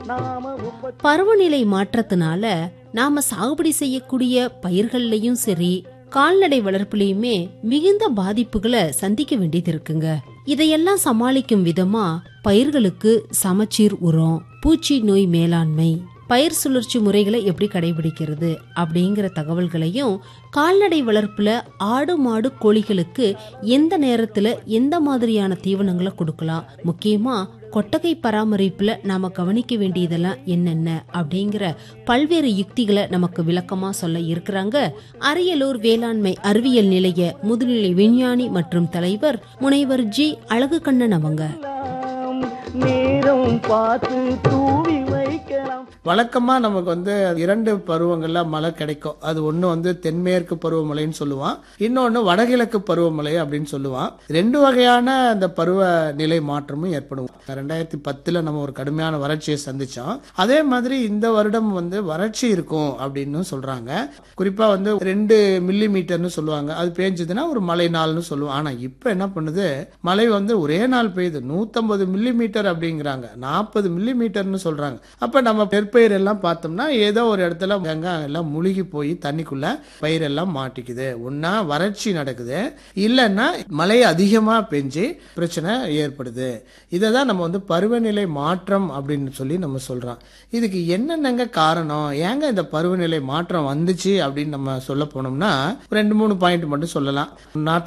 நாம உற்பத்தி பருவநிலை மாற்றத்தினால நாம சாகுபடி செய்யக்கூடிய பயிர்கள்லயும் சரி கால்நடை வளர்ப்புலயுமே மிகுந்த பாதிப்புகளை சந்திக்க வேண்டியது இருக்குங்க இதையெல்லாம் சமாளிக்கும் விதமா பயிர்களுக்கு சமச்சீர் உரம் பூச்சி நோய் மேலாண்மை பயிர் சுழற்சி முறைகளை எப்படி கடைபிடிக்கிறது அப்படிங்கிற தகவல்களையும் கால்நடை வளர்ப்புல ஆடு மாடு கோழிகளுக்கு எந்த நேரத்துல எந்த மாதிரியான தீவனங்களை கொடுக்கலாம் முக்கியமா கொட்டகை பராமரிப்புல நாம கவனிக்க வேண்டியதெல்லாம் என்னென்ன அப்படிங்கிற பல்வேறு யுக்திகளை நமக்கு விளக்கமா சொல்ல இருக்கிறாங்க அரியலூர் வேளாண்மை அறிவியல் நிலைய முதுநிலை விஞ்ஞானி மற்றும் தலைவர் முனைவர் ஜி அழகுகண்ணன் அவங்க எல்லாம் நேரம் பார்த்து தூவி வைக்கலாம் வழக்கமா நமக்கு வந்து இரண்டு பருவங்கள்ல மழை கிடைக்கும் அது ஒண்ணு வந்து தென்மேற்கு பருவமழைன்னு சொல்லுவான் இன்னொன்னு வடகிழக்கு பருவமழை அப்படின்னு சொல்லுவான் ரெண்டு வகையான அந்த பருவ நிலை மாற்றமும் ஏற்படும் ரெண்டாயிரத்தி பத்துல நம்ம ஒரு கடுமையான வறட்சியை சந்திச்சோம் அதே மாதிரி இந்த வருடம் வந்து வறட்சி இருக்கும் அப்படின்னு சொல்றாங்க குறிப்பா வந்து ரெண்டு மில்லி மீட்டர்னு சொல்லுவாங்க அது பேஞ்சதுன்னா ஒரு மழை நாள்னு சொல்லுவோம் ஆனா இப்ப என்ன பண்ணுது மழை வந்து ஒரே நாள் பெய்யுது நூத்தம்பது மில்லி மீட்டர் அப்படிங்கிறாங்க நாற்பது மில்லி மீட்டர்னு சொல்றாங்க அப்ப நம்ம நெற்பயிர் எல்லாம் பார்த்தோம்னா ஏதோ ஒரு இடத்துல வெங்காயம் எல்லாம் முழுகி போய் தண்ணிக்குள்ள பயிர் எல்லாம் மாட்டிக்குது ஒன்னா வறட்சி நடக்குது இல்லைன்னா மழை அதிகமா பெஞ்சு பிரச்சனை ஏற்படுது இதை தான் நம்ம வந்து பருவநிலை மாற்றம் அப்படின்னு சொல்லி நம்ம சொல்றோம் இதுக்கு என்னென்னங்க காரணம் ஏங்க இந்த பருவநிலை மாற்றம் வந்துச்சு அப்படின்னு நம்ம சொல்ல போனோம்னா ரெண்டு மூணு பாயிண்ட் மட்டும் சொல்லலாம் நாட்டில்